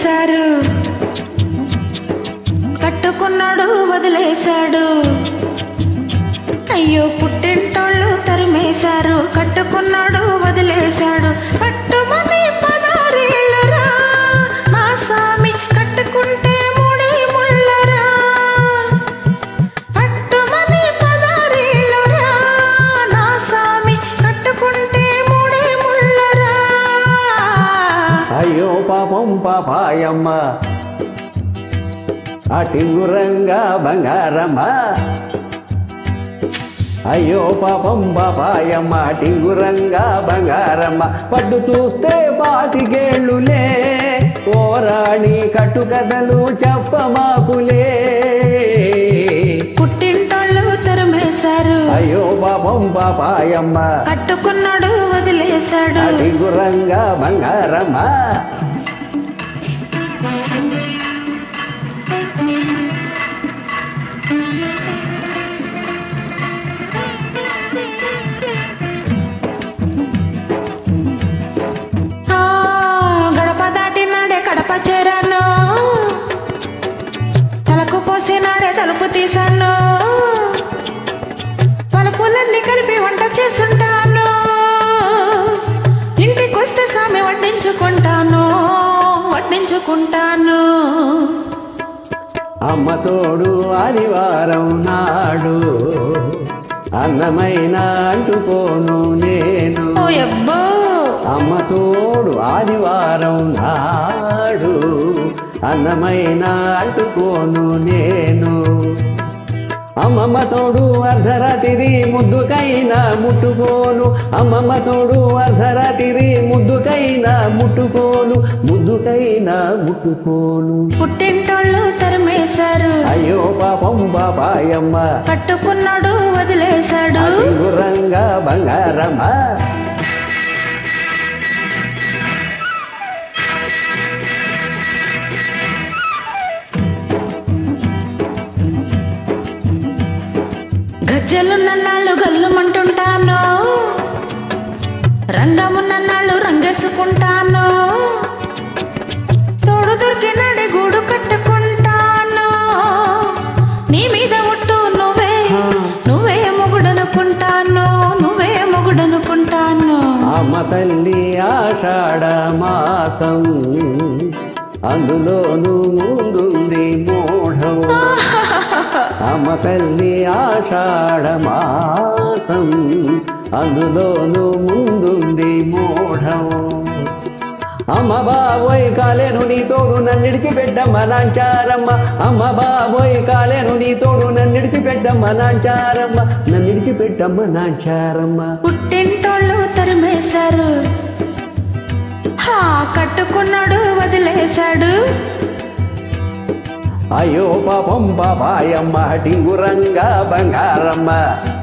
తరిమేశారు కట్టుకున్నాడు వదిలేశాడు అయ్యో పుట్టింటోళ్ళు తరిమేశారు కట్టుకున్నాడు వదిలేశాడు పట్టుమని పదారేళ్ళరా నా స్వామి కట్టుకుంటే మూడే ముళ్ళరా పట్టుమని పదారేళ్ళరా నా స్వామి కట్టుకుంటే మూడే ముళ్ళరా అయ్యో పాపం పాపాయమ్మ ఆ టింగురంగా బంగారమ్మ అయ్యో పాపం పాపాయమ్మ టింగురంగా బంగారమ్మ పడ్డు చూస్తే పాతికేళ్ళులే ఓరాణి కట్టుకథలు చెప్పమాకులే పుట్టింటోళ్ళు తరిమేశారు అయ్యో పాపం పాపాయమ్మ కట్టుకున్నాడు వదిలేశాడు ఆ టింగురంగా బంగారమ్మ ఆ, గడప దాటినాడే కడప చేరాను తలకు పోసినాడే తలుపు తీశాను పలుపులన్నీ కలిపి వంట చేస్తుంటాను ఇంటికి వస్తే సామి వడ్డించుకుంటాను వడ్డించుకుంటాను అమ్మ తోడు ఆదివారం నాడు అన్నమైన అంటుకోను నేను ఓ అబ్బో అమ్మ తోడు ఆదివారం నాడు అన్నమైన అంటుకోను నేను అమ్మమ్మ తోడు అర్ధరాత్రి ముద్దుకైనా ముట్టుకోను అమ్మమ్మ తోడు అర్ధరాత్రి ముద్దుకైనా ముట్టుకోను ముద్దుకైనా ముట్టుకోను పుట్టింటోళ్ళు తరిమేశారు అయ్యో పాపం బాబాయమ్మ కట్టుకున్నాడు వదిలేశాడు గురంగా బంగారమ్మ గజ్జలున్నన్నాళ్ళు గల్లుమంటుంటాను రంగమున్నన్నాళ్ళు రంగేసుకుంటాను తోడు దొరికినాడే గూడు కట్టుకుంటాను నీ మీద ఒట్టు నువ్వే నువ్వే మొగుడనుకుంటాను నువ్వే మొగుడనుకుంటాను అమ్మ తల్లి ఆషాఢ మాసం అందులోను ముందుంది మూఢము అమ్మ తల్లి ఆషాఢ మాసం అందులోను ముందుంది మూఢము అమ్మ బాబోయ్ కాలేను నీ తోడు నన్నిడిచి పెట్టమ్మ నాంచారమ్మ అమ్మ బాబోయ్ కాలేను నీ తోడు నన్నిడిచి పెట్టమ్మ నాంచారమ్మ నన్నిడిచి పెట్టమ్మ నాంచారమ్మ పుట్టింటోళ్ళు తరిమేశారు హా కట్టుకున్నాడు వదిలేశాడు అయ్యో పాపం పాపాయమ్మ టింగురంగా బంగారమ్మ